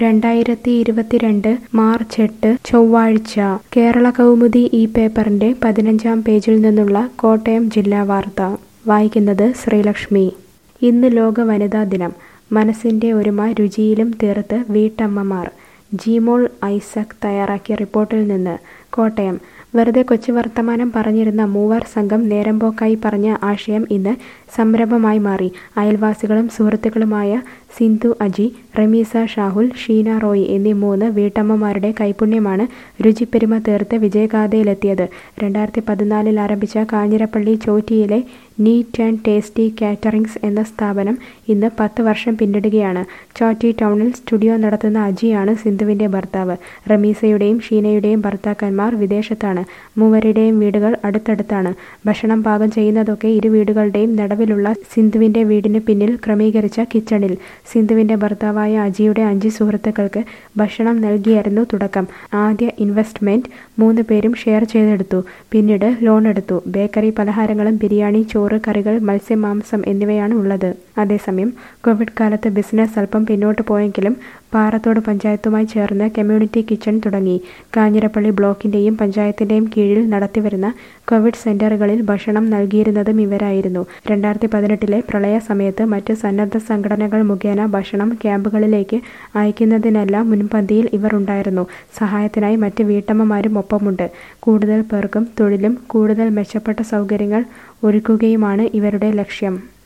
രണ്ടായിരത്തി ഇരുപത്തിരണ്ട് മാർച്ച് എട്ട് ചൊവ്വാഴ്ച കേരള കൗമുദി ഈ പേപ്പറിന്റെ പതിനഞ്ചാം പേജിൽ നിന്നുള്ള കോട്ടയം ജില്ലാ വാർത്ത വായിക്കുന്നത് ശ്രീലക്ഷ്മി ഇന്ന് ലോക വനിതാ ദിനം മനസ്സിന്റെ ഒരുമ രുചിയിലും തീർത്ത് വീട്ടമ്മമാർ ജിമോൾ ഐസക് തയ്യാറാക്കിയ റിപ്പോർട്ടിൽ നിന്ന് കോട്ടയം വെറുതെ കൊച്ചു വർത്തമാനം പറഞ്ഞിരുന്ന മൂവർ സംഘം നേരമ്പോക്കായി പറഞ്ഞ ആശയം ഇന്ന് സംരംഭമായി മാറി അയൽവാസികളും സുഹൃത്തുക്കളുമായ സിന്ധു അജി റമീസ ഷാഹുൽ ഷീന റോയ് എന്നീ മൂന്ന് വീട്ടമ്മമാരുടെ കൈപുണ്യമാണ് രുചിപ്പെരുമ തീർത്ത് വിജയഗാഥയിലെത്തിയത് രണ്ടായിരത്തി പതിനാലിൽ ആരംഭിച്ച കാഞ്ഞിരപ്പള്ളി ചോറ്റിയിലെ നീറ്റ് ആൻഡ് ടേസ്റ്റി കാറ്ററിംഗ്സ് എന്ന സ്ഥാപനം ഇന്ന് പത്ത് വർഷം പിന്നിടുകയാണ് ചോറ്റി ടൗണിൽ സ്റ്റുഡിയോ നടത്തുന്ന അജിയാണ് സിന്ധുവിന്റെ ഭർത്താവ് റമീസയുടെയും ഷീനയുടെയും ഭർത്താക്കന്മാർ വിദേശത്താണ് മൂവരുടെയും വീടുകൾ അടുത്തടുത്താണ് ഭക്ഷണം പാകം ചെയ്യുന്നതൊക്കെ ഇരു വീടുകളുടെയും നടുവിലുള്ള സിന്ധുവിന്റെ വീടിന് പിന്നിൽ ക്രമീകരിച്ച കിച്ചണിൽ സിന്ധുവിന്റെ ഭർത്താവായ അജിയുടെ അഞ്ച് സുഹൃത്തുക്കൾക്ക് ഭക്ഷണം നൽകിയായിരുന്നു തുടക്കം ആദ്യ ഇൻവെസ്റ്റ്മെന്റ് മൂന്ന് പേരും ഷെയർ ചെയ്തെടുത്തു പിന്നീട് ലോൺ എടുത്തു ബേക്കറി പലഹാരങ്ങളും ബിരിയാണി ചോറ് കറികൾ മത്സ്യമാംസം എന്നിവയാണ് ഉള്ളത് അതേസമയം കോവിഡ് കാലത്ത് ബിസിനസ് അല്പം പിന്നോട്ട് പോയെങ്കിലും പാറത്തോട് പഞ്ചായത്തുമായി ചേർന്ന് കമ്മ്യൂണിറ്റി കിച്ചൺ തുടങ്ങി കാഞ്ഞിരപ്പള്ളി ബ്ലോക്കിന്റെയും പഞ്ചായത്തിന്റെയും കീഴിൽ നടത്തിവരുന്ന കോവിഡ് സെന്ററുകളിൽ ഭക്ഷണം നൽകിയിരുന്നതും ഇവരായിരുന്നു രണ്ടായിരത്തി പതിനെട്ടിലെ പ്രളയ സമയത്ത് മറ്റ് സന്നദ്ധ സംഘടനകൾ മുഖേന ഭക്ഷണം ക്യാമ്പുകളിലേക്ക് അയക്കുന്നതിനെല്ലാം മുൻപന്തിയിൽ ഇവർ ഉണ്ടായിരുന്നു സഹായത്തിനായി മറ്റ് വീട്ടമ്മമാരും ഒപ്പമുണ്ട് കൂടുതൽ പേർക്കും തൊഴിലും കൂടുതൽ മെച്ചപ്പെട്ട സൗകര്യങ്ങൾ ഒരുക്കുകയുമാണ് ഇവരുടെ ലക്ഷ്യം